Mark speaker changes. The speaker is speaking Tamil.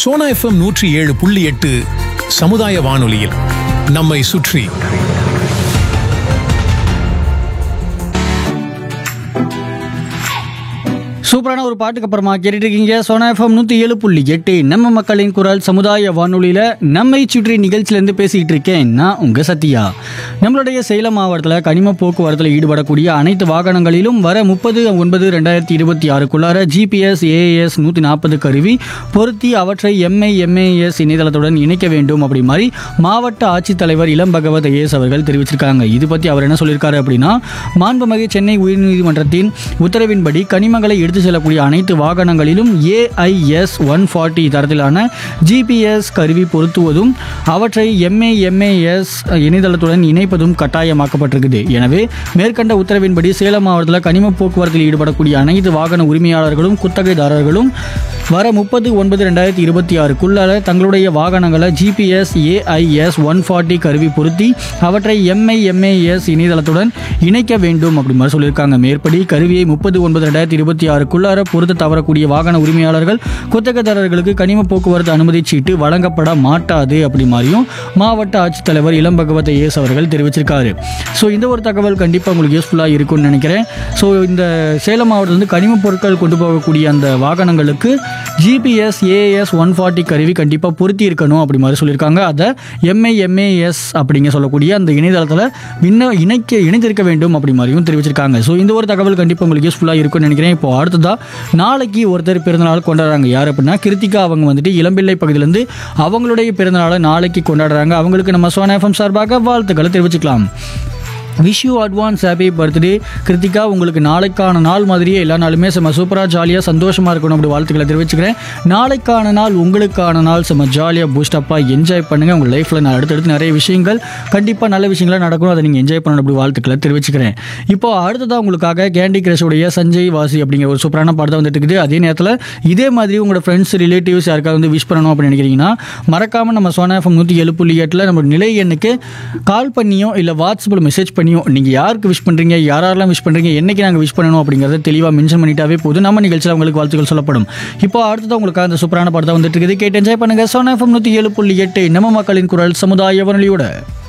Speaker 1: சோனா எஃப்எம் நூற்றி ஏழு புள்ளி எட்டு சமுதாய வானொலியில் நம்மை சுற்றி
Speaker 2: சூப்பரான ஒரு பாட்டுக்கு அப்புறமா கேட்டுட்டு இருக்கீங்க சோனா எஃப்எம் நூற்றி ஏழு புள்ளி எட்டு நம்ம மக்களின் குரல் சமுதாய வானொலியில் நம்மை சுற்றி நிகழ்ச்சியிலேருந்து பேசிக்கிட்டு இருக்கேன் நான் உங்கள் சத்யா நம்மளுடைய சேலம் மாவட்டத்தில் கனிம போக்குவரத்தில் ஈடுபடக்கூடிய அனைத்து வாகனங்களிலும் வர முப்பது ஒன்பது ரெண்டாயிரத்தி இருபத்தி ஆறுக்குள்ளார ஜிபிஎஸ் ஏஎஸ் நூற்றி நாற்பது கருவி பொருத்தி அவற்றை எம்ஐ எம்ஏஎஸ் இணையதளத்துடன் இணைக்க வேண்டும் அப்படி மாதிரி மாவட்ட ஆட்சித்தலைவர் இளம் பகவத் ஏஎஸ் அவர்கள் தெரிவிச்சிருக்காங்க இது பற்றி அவர் என்ன சொல்லியிருக்காரு அப்படின்னா மாண்புமிகு சென்னை உயர்நீதிமன்றத்தின் உத்தரவின்படி கனிமங்களை எடுத்து செல்லக்கூடிய அனைத்து வாகனங்களிலும் ஏஐஎஸ் ஒன் ஃபார்ட்டி தரத்திலான ஜிபிஎஸ் கருவி பொருத்துவதும் அவற்றை எம்ஏ எம்ஏஎஸ் இணையதளத்துடன் இணைப்பதும் கட்டாயமாக்கப்பட்டிருக்குது எனவே மேற்கண்ட உத்தரவின்படி சேலம் மாவட்டத்தில் கனிம போக்குவரத்தில் ஈடுபடக்கூடிய அனைத்து வாகன உரிமையாளர்களும் குத்தகைதாரர்களும் வர முப்பது ஒன்பது ரெண்டாயிரத்தி இருபத்தி ஆறுக்குள்ளார தங்களுடைய வாகனங்களை ஜிபிஎஸ் ஏஐஎஸ் ஒன் ஃபார்ட்டி கருவி பொருத்தி அவற்றை எம்ஐ எம்ஏஎஸ் இணையதளத்துடன் இணைக்க வேண்டும் அப்படி மாதிரி சொல்லியிருக்காங்க மேற்படி கருவியை முப்பது ஒன்பது ரெண்டாயிரத்தி இருபத்தி ஆறுக்குள்ளார பொருத்த தவறக்கூடிய வாகன உரிமையாளர்கள் குத்தகைதாரர்களுக்கு கனிம போக்குவரத்து அனுமதி சீட்டு வழங்கப்பட மாட்டாது அப்படி மாதிரியும் மாவட்ட ஆட்சித்தலைவர் இளம் பகவத் ஏஎஸ் அவர்கள் தெரிவிச்சிருக்காரு ஸோ இந்த ஒரு தகவல் கண்டிப்பாக உங்களுக்கு யூஸ்ஃபுல்லாக இருக்கும்னு நினைக்கிறேன் ஸோ இந்த சேலம் மாவட்டத்திலிருந்து கனிம பொருட்கள் கொண்டு போகக்கூடிய அந்த வாகனங்களுக்கு ஜிபிஎஸ் ஏஎஸ் ஒன் ஃபார்ட்டி கருவி கண்டிப்பாக பொருத்தி இருக்கணும் அப்படி மாதிரி சொல்லியிருக்காங்க அதை எம்ஐ எம்ஏஎஸ் அப்படிங்க சொல்லக்கூடிய அந்த இணையதளத்தில் இன்னும் இணைக்க இணைந்திருக்க வேண்டும் அப்படி மாதிரியும் தெரிவிச்சிருக்காங்க ஸோ இந்த ஒரு தகவல் கண்டிப்பாக உங்களுக்கு யூஸ்ஃபுல்லாக இருக்கும்னு நினைக்கிறேன் இப்போ அடுத்ததா நாளைக்கு ஒருத்தர் பிறந்தநாள் கொண்டாடுறாங்க யார் அப்படின்னா கிருத்திகா அவங்க வந்துட்டு இளம்பிள்ளை பகுதியிலேருந்து அவங்களுடைய பிறந்தநாளை நாளைக்கு கொண்டாடுறாங்க அவங்களுக்கு நம்ம சோனா எஃப்எம் சார்பாக வாழ்த்துக்களை தெரிவிச்சுக்கலாம் wish you advance happy birthday Krithika உங்களுக்கு நாளைக்கான நாள் மாதிரியே எல்லா நாளுமே செம்ம சூப்பராக ஜாலியாக சந்தோஷமாக இருக்கணும் அப்படி வாழ்த்துக்களை தெரிவிச்சுக்கிறேன் நாளைக்கான நாள் உங்களுக்கான நாள் செம்ம ஜாலியாக பூஸ்டப்பாக என்ஜாய் பண்ணுங்கள் உங்கள் லைஃப்பில் நான் அடுத்தடுத்து நிறைய விஷயங்கள் கண்டிப்பாக நல்ல விஷயங்களாக நடக்கணும் அதை நீங்கள் என்ஜாய் பண்ணணும் அப்படி வாழ்த்துக்களை தெரிவிச்சுக்கிறேன் இப்போ அடுத்ததாக உங்களுக்காக கேண்டி கிரஷுடைய சஞ்சய் வாசி அப்படிங்கிற ஒரு சூப்பரான படத்தை வந்துட்டு இருக்குது அதே நேரத்தில் இதே மாதிரி உங்களோட ஃப்ரெண்ட்ஸ் ரிலேட்டிவ்ஸ் யாருக்காவது வந்து விஷ் பண்ணணும் அப்படின்னு நினைக்கிறீங்கன்னா மறக்காமல் நம்ம சோனா எஃப்எம் நூற்றி ஏழு புள்ளி எட்டில் நம்ம நிலை எண்ணுக்கு கால் பண்ணியோ இல்லை வாட்ஸ்அப்பில் மெசேஜ் பண்ணியோ நீங்கள் யாருக்கு விஷ் பண்ணுறீங்க யாரெல்லாம் விஷ் பண்ணுறீங்க என்னைக்கு நாங்கள் விஷ் பண்ணணும் அப்படிங்கிறத தெளிவாக மென்ஷன் பண்ணிட்டாவே போதும் நம்ம நிகழ்ச்சியில் உங்களுக்கு வாழ்த்துக்கள் சொல்லப்படும் இப்போ அடுத்தது உங்களுக்கு அந்த சூப்பரான படத்தை வந்துட்டு இருக்குது கேட்டு என்ஜாய் பண்ணுங்கள் சோனா எஃப்எம் நூற்றி ஏழு புள்ளி எட்டு நம்ம மக்களின் குரல் சமுதாய வானொலியோட